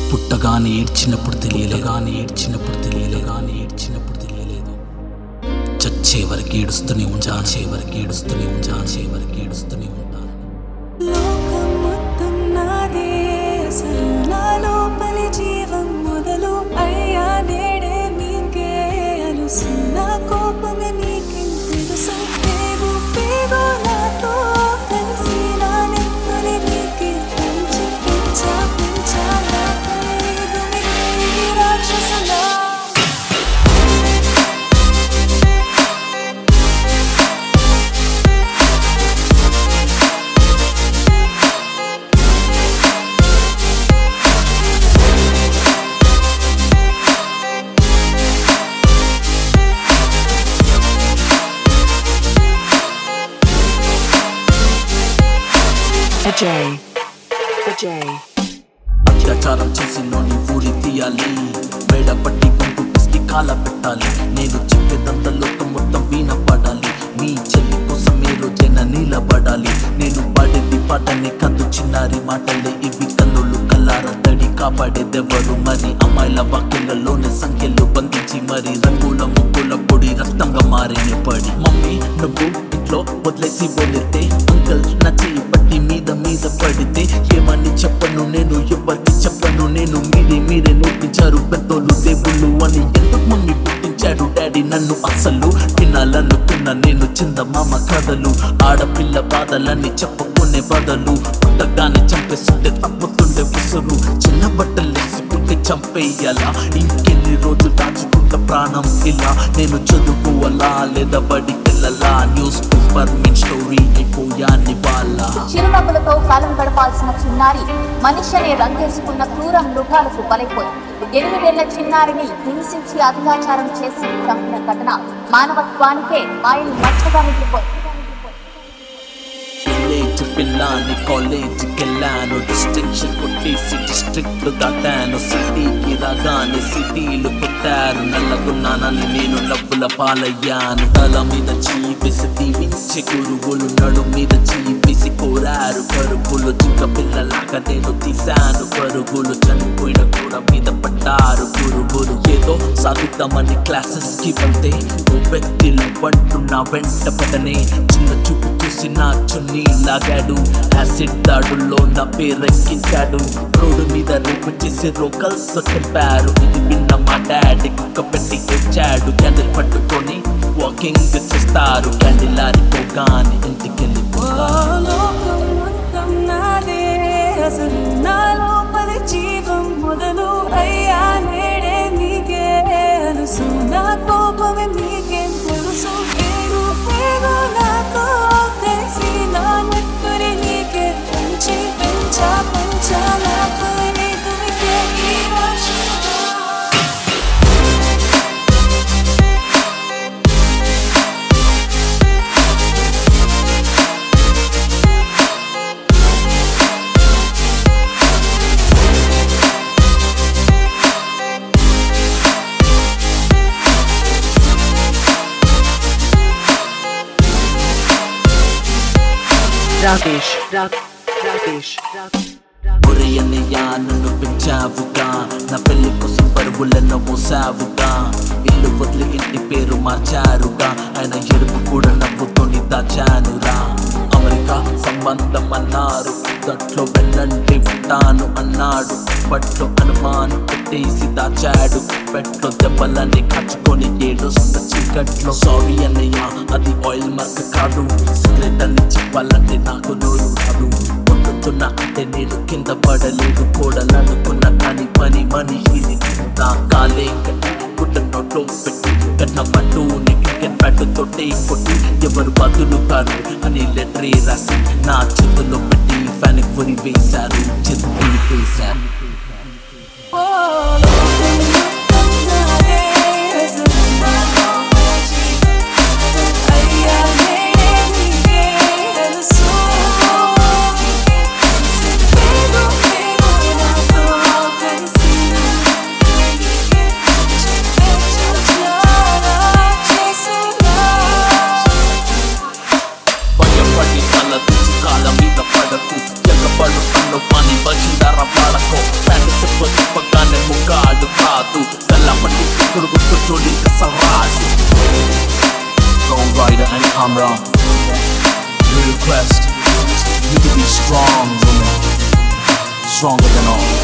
పుట్టగానే ఏడ్చినప్పుడు తెలియలే గాని ఏడ్చినప్పుడు తెలియలే గాని ఏడ్చినప్పుడు తెలియలేదు చచ్చే వరకు ఏడుస్తూనే ఉంటాను చే వరకు ఏడుస్తూనే ఉంటాను చే వరకు ఏడుస్తూనే ఉంటాను లోకం మొత్తం నాదే అసలు నా లోపలి జీవం మొదలు అయ్యా నేడే మీకే అలుసు నా కోపమే మీకేం తెలుసు పేగు పేగు నాతో కలిసి నా నెమ్మది మీకే పంచి పెంచా పెంచా నా ఖరీదు మీకే రాక్షసులా Ajay. Ajay. అత్యాచారం చేసి నోని ఊరి తీయాలి మేడ పట్టి గుంపు పిసికి కాల పెట్టాలి నేను చెప్పేదంత లోకం మొత్తం వీణ పడాలి మీ చెల్లి కోసం ఏ రోజైనా నిలబడాలి నేను పాడేది పాటనే కద్దు చిన్నారి మాటలే ఇవి కల్లులు కల్లార తడి కాపాడేదెవరు మరి అమ్మాయిల వాక్యలలోనే సంఖ్యలు బంధించి మరి రంగుల ముగ్గుల పొడి రక్తంగా మారిన పడి మమ్మీ నువ్వు ఇంట్లో వదిలేసి వెళితే అంకల్ నా చెయ్యి పట్టి మీద మీద పడితే ఏమని చెప్పను నేను ఎవరికి చెప్పను నేను మీరే మీరే నేర్పించారు పెద్దోళ్ళు దేవుళ్ళు అని ఎందుకు మమ్మీ పుట్టించాడు డాడీ నన్ను అసలు వినాలనుకున్న నేను చందమామ కథలు ఆడపిల్ల బాధలన్నీ చెప్పుకునే బదులు పుట్టగానే చంపేస్తుంటే తప్పుతుండే ఉసురు చిన్న బట్టలు వేసుకుంటే చంపేయాలా ఇంకెన్ని రోజులు దాచుకుంట ప్రాణం ఇలా నేను చదువుకోవాలా లేదా బడికెళ్ళాలా న్యూస్ పేపర్ మీ స్టోరీ అయిపోయాన్ని వాళ్ళ చిరునవ్వులతో కాలం గడపాల్సిన చిన్నారి మనిషి అనే రంగేసుకున్న క్రూర మృగాలకు బలైపోయి ఎనిమిదేళ్ల చిన్నారిని హింసించి అత్యాచారం చేసి చంపిన ఘటన మానవత్వానికే మాయలు మచ్చగా మిగిలిపోయి కాలేజ్ పిల్లాని కాలేజీకి వెళ్ళాను డిస్టింక్షన్ కొట్టేసి డిస్ట్రిక్ట్ దాటాను సిటీకి రాగానే సిటీలు కొట్టారు నల్లగున్నానని నేను లబ్బుల పాలయ్యాను తల మీద చీపేసి దీవించే గురువులు నడు మీద చీపేసి కోరారు పరుగులు జింక పిల్లలాగా నేను తీశాను పరుగులు చనిపోయిన కూడా మీద పడ్డారు గురువులు ఏదో సాగుతామని క్లాసెస్ కి వెళ్తే ఓ వ్యక్తిలో పంటున్నా వెంట పడనే చిన్న చూపు చూసి నా చున్నీ లాగాడు యాసిడ్ దాడుల్లో నా పేరెక్కించాడు రోడ్డు మీద రేపు చేసి రోకల్స్ చెప్పారు ఇది విన్న మా డాడీ కుక్క పెట్టి ఏడ్చాడు క్యాండిల్ పట్టుకొని వాకింగ్ చేస్తారు క్యాండిల్ ఆరిపోగానే ఇంటికి వెళ్ళిపోతారు లోకం మొత్తం నాదే అసలు నా లోపలి జీవం మొదలు అయ్యా నేడే నీకే అలుసు నా కోపమే మీకేం తెలుసు పేరు పేరు నాతో కలిసి నా నెక్కడి నీకే పెంచి పెంచా పెంచా నా ఖరీదు మీకే ఈ రాక్షసులా Rakesh. Rak. Rakesh. Rak. ఒరేయన్నయ్యా నన్ను పెంచావుగా నా పెళ్లి కోసం పరుగులను మోసావుగా ఇల్లు వదిలి ఇంటి పేరు మార్చారుగా ఆయన ఎరుపు కూడా నవ్వుతోని దాచానురా అమెరికా సంబంధం అన్నారు దట్లో వెళ్ళండి ఉంటాను అన్నాడు బట్లో అనుమానం పెట్టేసి దాచాడు పెట్లో దెబ్బలన్నీ కచ్చుకొని ఏడుస్తున్న చీకట్లో సారీ అన్నయ్య అది ఆయిల్ మార్క్ కాదు సిగరెట్ అని చెప్పాలంటే నాకు నోరు రాదు కొట్టుతున్నా అంటే నేను కింద పడలేదు కూడలనుకున్న కానీ పని మనిషిని నా కాలే కట్టి గుడ్డ నోట్లో పెట్టి కన్న పట్టు నీ క్రికెట్ బ్యాట్ తోటే కొట్టి ఎవరు బదులు కారు అని లెటరీ రాసి నా చేతుల్లో పెట్టి ఫ్యాన్ గురి వేశారు చేతులు వేశారు భయపడి తల తుచి కాల మీద పడకు ఎగబడు కన్ను వాడు పని వచ్చిందర వాడకో ప్యాంటు చెప్ప చెప్పగానే ముగ్గాడు కాదు తెల్లపట్టి ఇప్పుడు గుర్తు చూడి సరాజు Lone Rider and Amra We request you to be strong woman Stronger than all